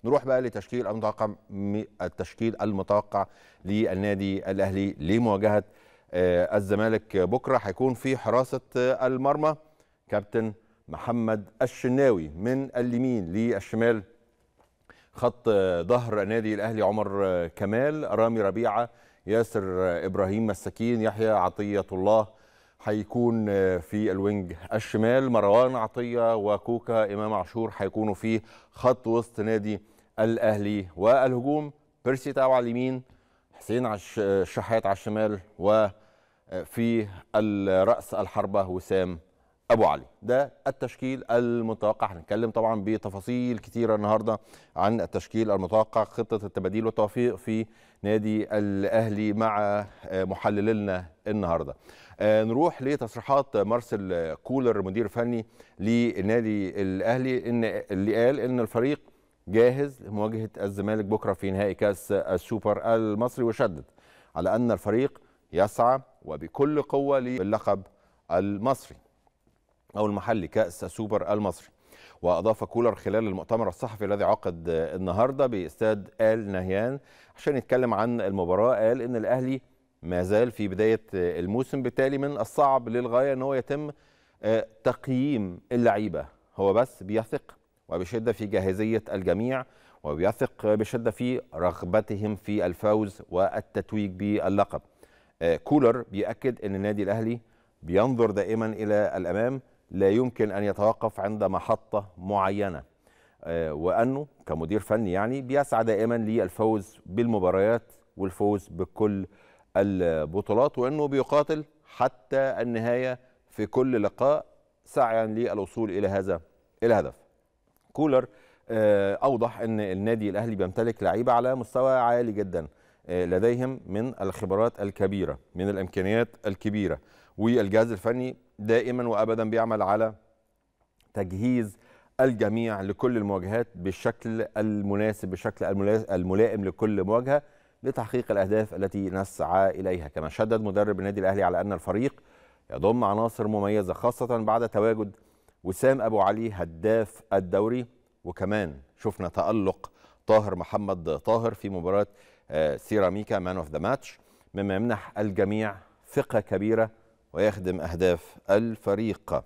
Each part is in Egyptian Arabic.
نروح بقى لتشكيل المتوقع التشكيل المتوقع للنادي الاهلي لمواجهه الزمالك بكره هيكون في حراسه المرمى كابتن محمد الشناوي من اليمين للشمال خط ظهر نادي الاهلي عمر كمال رامي ربيعه ياسر ابراهيم مساكين يحيى عطيه الله هيكون في الوينج الشمال مروان عطيه وكوكا امام عاشور هيكونوا في خط وسط نادي الاهلي والهجوم بيرسي تاو على اليمين حسين عش الشحات على الشمال وفي الراس الحربه وسام ابو علي ده التشكيل المتوقع هنتكلم طبعا بتفاصيل كتيره النهارده عن التشكيل المتوقع خطه التباديل والتوفيق في نادي الاهلي مع محللنا النهارده نروح لتصريحات مارسيل كولر مدير فني للنادي الاهلي ان اللي قال ان الفريق جاهز لمواجهه الزمالك بكره في نهائي كاس السوبر المصري وشدد على ان الفريق يسعى وبكل قوه للقب المصري او المحلي كاس السوبر المصري واضاف كولر خلال المؤتمر الصحفي الذي عقد النهارده باستاد ال نهيان عشان يتكلم عن المباراه قال ان الاهلي ما زال في بدايه الموسم بالتالي من الصعب للغايه ان هو يتم تقييم اللعيبه هو بس بيثق وبشده في جاهزيه الجميع وبيثق بشده في رغبتهم في الفوز والتتويج باللقب كولر بيأكد ان النادي الاهلي بينظر دائما الى الامام لا يمكن ان يتوقف عند محطه معينه وانه كمدير فني يعني بيسعى دائما للفوز بالمباريات والفوز بكل البطولات وانه بيقاتل حتى النهايه في كل لقاء سعيا للوصول الى هذا الهدف. كولر اوضح ان النادي الاهلي بيمتلك لعيبه على مستوى عالي جدا لديهم من الخبرات الكبيره من الامكانيات الكبيره والجهاز الفني دائما وابدا بيعمل على تجهيز الجميع لكل المواجهات بالشكل المناسب بالشكل الملائم لكل مواجهه لتحقيق الاهداف التي نسعى اليها كما شدد مدرب النادي الاهلي على ان الفريق يضم عناصر مميزه خاصه بعد تواجد وسام ابو علي هداف الدوري وكمان شفنا تالق طاهر محمد طاهر في مباراه سيراميكا مان اوف ذا ماتش مما يمنح الجميع ثقه كبيره ويخدم اهداف الفريق.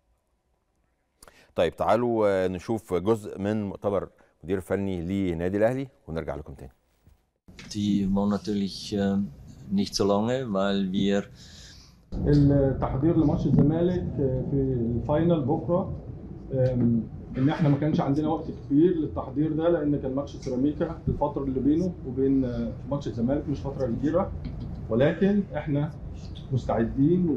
طيب تعالوا نشوف جزء من مؤتمر مدير فني لنادي الاهلي ونرجع لكم تاني. Die war natürlich äh, nicht so lange, weil wir التحضير لماتش الزمالك في الفاينل بكره ان احنا ما كانش عندنا وقت كبير للتحضير ده لان كان ماتش سيراميكا الفتره اللي بينه وبين ماتش الزمالك مش فتره كبيره ولكن احنا مستعدين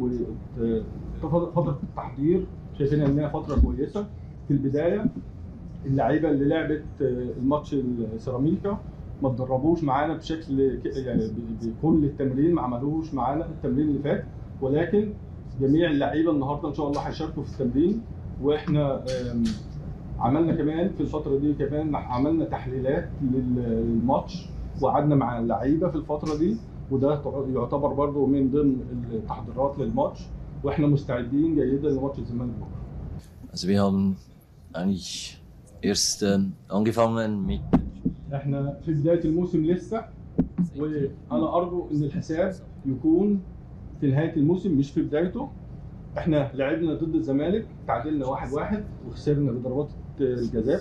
وفتره التحضير شايفين انها فتره كويسه في البدايه اللعيبه اللي لعبت الماتش السيراميكا ما اتدربوش معانا بشكل يعني بكل التمرين ما عملوش معانا التمرين اللي فات ولكن جميع اللعيبه النهارده ان شاء الله هيشاركوا في التمرين واحنا عملنا كمان في الفتره دي كمان عملنا تحليلات للماتش وقعدنا مع اللعيبه في الفتره دي وده يعتبر برضو من ضمن التحضيرات للماتش واحنا مستعدين جيدا لماتش الزمالك بكره. Also wir haben eigentlich erst äh, angefangen mit احنا في بدايه الموسم لسه وانا ارجو ان الحساب يكون في نهايه الموسم مش في بدايته احنا لعبنا ضد الزمالك تعادلنا واحد واحد وخسرنا بضربات الجزاء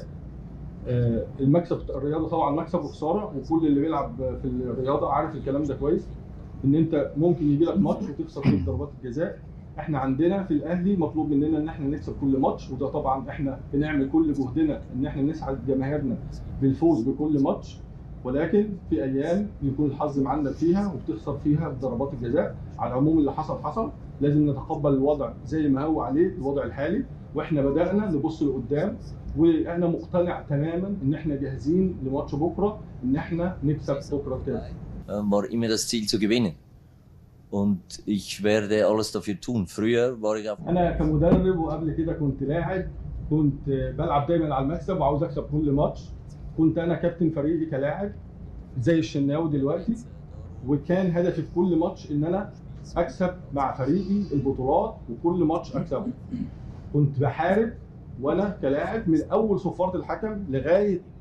المكسب الرياضه طبعا مكسب وخساره وكل اللي بيلعب في الرياضه عارف الكلام ده كويس ان انت ممكن يجي لك ماتش وتخسر فيه ضربات الجزاء احنا عندنا في الاهلي مطلوب مننا ان احنا نكسب كل ماتش وده طبعا احنا بنعمل كل جهدنا ان احنا نسعد جماهيرنا بالفوز بكل ماتش ولكن في ايام يكون الحظ معانا فيها وبتخسر فيها بضربات الجزاء على العموم اللي حصل حصل لازم نتقبل الوضع زي ما هو عليه الوضع الحالي واحنا بدانا نبص لقدام وانا مقتنع تماما ان احنا جاهزين لماتش بكره ان احنا نكسب بكره الكاس war immer das Ziel zu gewinnen. Und ich werde alles dafür tun. Früher war ich auf انا كمدرب وقبل كده كنت لاعب كنت بلعب دايما على المكسب وعاوز اكسب كل ماتش كنت انا كابتن فريقي كلاعب زي الشناوي دلوقتي وكان هدفي في كل ماتش ان انا اكسب مع فريقي البطولات وكل ماتش اكسبه كنت بحارب وانا كلاعب من اول صفاره الحكم لغايه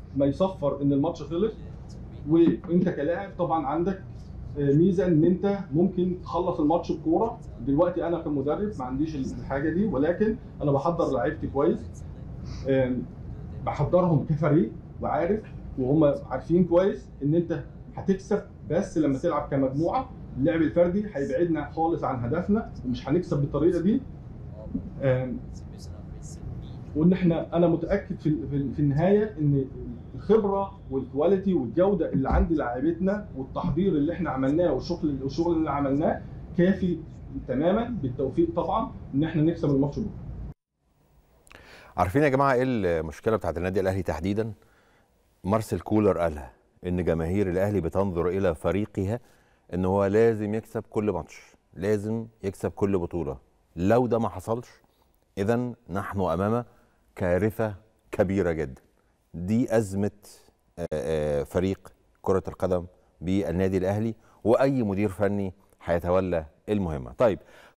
ما يصفر ان الماتش خلص وانت كلاعب طبعا عندك آه، ميزه ان انت ممكن تخلص الماتش بكوره دلوقتي انا كمدرب ما عنديش الحاجه دي ولكن انا بحضر لعيبتي كويس آم، بحضرهم كفريق وعارف وهم عارفين كويس ان انت هتكسب بس لما تلعب كمجموعه اللعب الفردي هيبعدنا خالص عن هدفنا ومش هنكسب بالطريقه دي آم، وان احنا انا متاكد في في- في النهايه ان الخبره والكواليتي والجوده اللي عند لاعيبتنا والتحضير اللي احنا عملناه والشغل والشغل اللي عملناه كافي تماما بالتوفيق طبعا ان احنا نكسب الماتش بكره عارفين يا جماعه ايه المشكله بتاعت النادي الاهلي تحديدا مارسيل كولر قالها ان جماهير الاهلي بتنظر الى فريقها ان هو لازم يكسب كل ماتش لازم يكسب كل بطوله لو ده ما حصلش اذا نحن امام كارثه كبيره جدا دي ازمه آه، آه، فريق كره القدم بالنادي الاهلي واي مدير فني هيتولى المهمه طيب